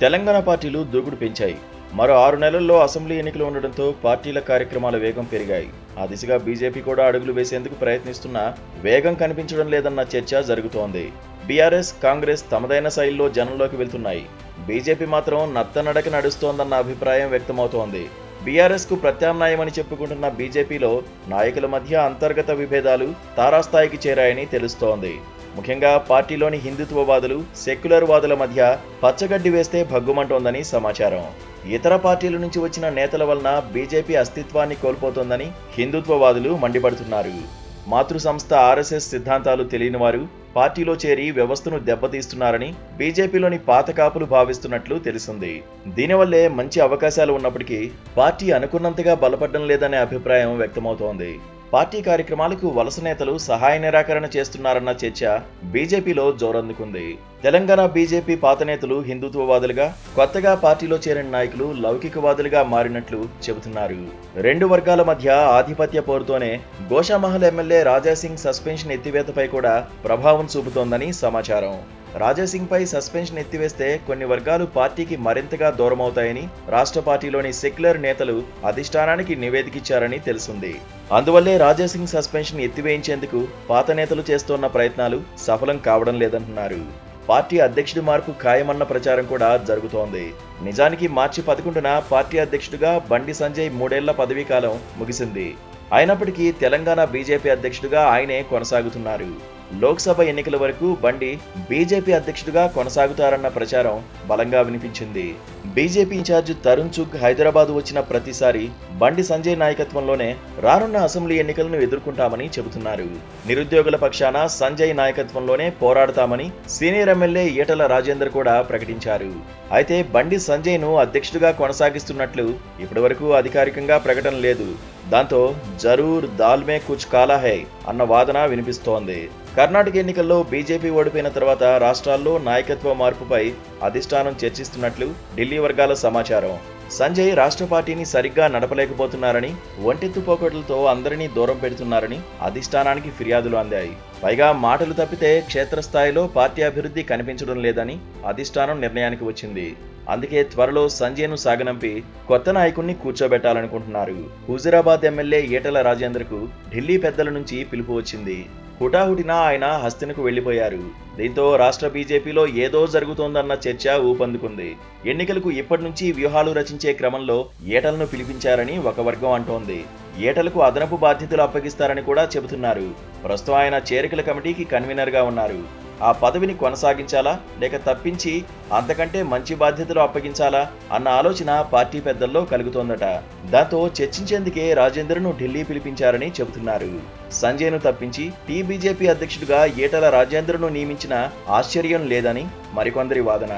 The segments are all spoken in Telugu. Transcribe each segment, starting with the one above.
తెలంగాణ పార్టీలు దూకుడు పెంచాయి మరో ఆరు నెలల్లో అసెంబ్లీ ఎన్నికలు ఉండడంతో పార్టీల కార్యక్రమాల వేగం పెరిగాయి ఆ దిశగా బీజేపీ కూడా అడుగులు వేసేందుకు ప్రయత్నిస్తున్నా వేగం కనిపించడం లేదన్న చర్చ జరుగుతోంది బీఆర్ఎస్ కాంగ్రెస్ తమదైన శైలిలో జనంలోకి వెళ్తున్నాయి బీజేపీ మాత్రం నత్తనడక నడుస్తోందన్న అభిప్రాయం వ్యక్తమవుతోంది బీఆర్ఎస్ కు ప్రత్యామ్నాయమని చెప్పుకుంటున్న బీజేపీలో నాయకుల మధ్య అంతర్గత విభేదాలు తారాస్థాయికి చేరాయని తెలుస్తోంది ముఖ్యంగా పార్టీలోని హిందుత్వవాదులు సెక్యులర్ వాదుల మధ్య పచ్చగడ్డి వేస్తే భగ్గుమంటోందని సమాచారం ఇతర పార్టీల నుంచి వచ్చిన నేతల వలన బీజేపీ అస్తిత్వాన్ని కోల్పోతోందని హిందుత్వవాదులు మండిపడుతున్నారు మాతృ సంస్థ ఆర్ఎస్ఎస్ సిద్ధాంతాలు తెలియని వారు పార్టీలో చేరి వ్యవస్థను దెబ్బతీస్తున్నారని బీజేపీలోని పాత కాపులు భావిస్తున్నట్లు తెలిసింది దీనివల్లే మంచి అవకాశాలు ఉన్నప్పటికీ పార్టీ అనుకున్నంతగా బలపడడం లేదనే అభిప్రాయం వ్యక్తమవుతోంది పార్టీ కార్యక్రమాలకు వలస నేతలు సహాయ నిరాకరణ చేస్తున్నారన్న చర్చ బీజేపీలో జోరందుకుంది తెలంగాణ బీజేపీ పాత నేతలు హిందుత్వవాదులుగా కొత్తగా పార్టీలో చేరిన నాయకులు లౌకికవాదులుగా మారినట్లు చెబుతున్నారు రెండు వర్గాల మధ్య ఆధిపత్య పోరుతోనే గోషామహల్ ఎమ్మెల్యే రాజాసింగ్ సస్పెన్షన్ ఎత్తివేతపై కూడా ప్రభావం చూపుతోందని సమాచారం రాజాసింగ్ పై సస్పెన్షన్ ఎత్తివేస్తే కొన్ని వర్గాలు పార్టీకి మరింతగా దూరమవుతాయని రాష్ట్ర పార్టీలోని సెక్యులర్ నేతలు అధిష్టానానికి నివేదికిచ్చారని తెలిసింది అందువల్లే రాజాసింగ్ సస్పెన్షన్ ఎత్తివేయించేందుకు పాత నేతలు చేస్తోన్న ప్రయత్నాలు సఫలం కావడం లేదంటున్నారు పార్టీ అధ్యక్షుడి మార్పు ఖాయమన్న ప్రచారం కూడా జరుగుతోంది నిజానికి మార్చి పదకొండున పార్టీ అధ్యక్షుడిగా బండి సంజయ్ మూడేళ్ల పదవీకాలం ముగిసింది అయినప్పటికీ తెలంగాణ బీజేపీ అధ్యక్షుడిగా ఆయనే కొనసాగుతున్నారు లోక్సభ ఎన్నికల వరకు బండి బీజేపీ అధ్యక్షుడిగా కొనసాగుతారన్న ప్రచారం బలంగా వినిపించింది బీజేపీ ఇన్ఛార్జ్ తరుణ్ చుగ్ హైదరాబాద్ వచ్చిన ప్రతిసారి బండి సంజయ్ నాయకత్వంలోనే రానున్న అసెంబ్లీ ఎన్నికలను ఎదుర్కొంటామని చెబుతున్నారు నిరుద్యోగుల పక్షాన సంజయ్ నాయకత్వంలోనే పోరాడతామని సీనియర్ ఎమ్మెల్యే ఈటల రాజేందర్ కూడా ప్రకటించారు అయితే బండి సంజయ్ను అధ్యక్షుడిగా కొనసాగిస్తున్నట్లు ఇప్పటివరకు అధికారికంగా ప్రకటన లేదు దాంతో జరూర్ దాల్మే కుచ్ కాలా హై అన్న వాదన వినిపిస్తోంది కర్ణాటక ఎన్నికల్లో బీజేపీ ఓడిపోయిన తర్వాత రాష్ట్రాల్లో నాయకత్వ మార్పుపై అధిష్టానం చర్చిస్తున్నట్లు ఢిల్లీ వర్గాల సమాచారం సంజయ్ రాష్ట్ర పార్టీని సరిగ్గా నడపలేకపోతున్నారని ఒంటెత్తు పోకట్లతో అందరినీ దూరం పెడుతున్నారని అధిష్టానానికి ఫిర్యాదులు అందాయి పైగా మాటలు తప్పితే క్షేత్రస్థాయిలో పార్టీ అభివృద్ధి కనిపించడం లేదని అధిష్టానం నిర్ణయానికి వచ్చింది అందుకే త్వరలో సంజయ్ను సాగనంపి కొత్త నాయకుణ్ణి కూర్చోబెట్టాలనుకుంటున్నారు హుజురాబాద్ ఎమ్మెల్యే ఈటల రాజేందర్కు ఢిల్లీ పెద్దల నుంచి పిలుపు వచ్చింది హుటాహుటిన ఆయన హస్తినకు వెళ్లిపోయారు దీంతో రాష్ట్ర బీజేపీలో ఏదో జరుగుతోందన్న చర్చ ఊపందుకుంది ఎన్నికలకు ఇప్పటి నుంచి వ్యూహాలు రచించే క్రమంలో ఏటలను పిలిపించారని ఒక వర్గం అంటోంది ఏటలకు అదనపు బాధ్యతలు అప్పగిస్తారని కూడా చెబుతున్నారు ప్రస్తుతం ఆయన చేరికల కమిటీకి కన్వీనర్ గా ఉన్నారు ఆ పదవిని కొనసాగించాలా లేక తప్పించి అంతకంటే మంచి బాధ్యతలు అప్పగించాలా అన్న ఆలోచన పార్టీ పెద్దల్లో కలుగుతోందట దాంతో చర్చించేందుకే రాజేందర్ను ఢిల్లీ పిలిపించారని చెబుతున్నారు సంజయ్ను తప్పించి టీ బీజేపీ అధ్యక్షుడిగా ఈటల రాజేందర్ను నియమించిన ఆశ్చర్యం లేదని మరికొందరి వాదన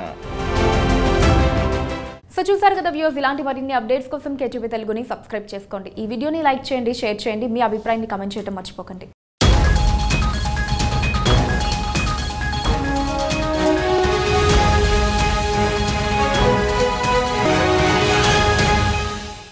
సో చూసారు కదా వ్యూస్ ఇలాంటి మరిన్ని అప్డేట్స్ కోసం కేటీవీ తెలుగుని సబ్స్క్రైబ్ చేసుకోండి ఈ వీడియోని లైక్ చేయండి షేర్ చేయండి మీ అభిప్రాయాన్ని కమెంట్ చేయడం మర్చిపోకండి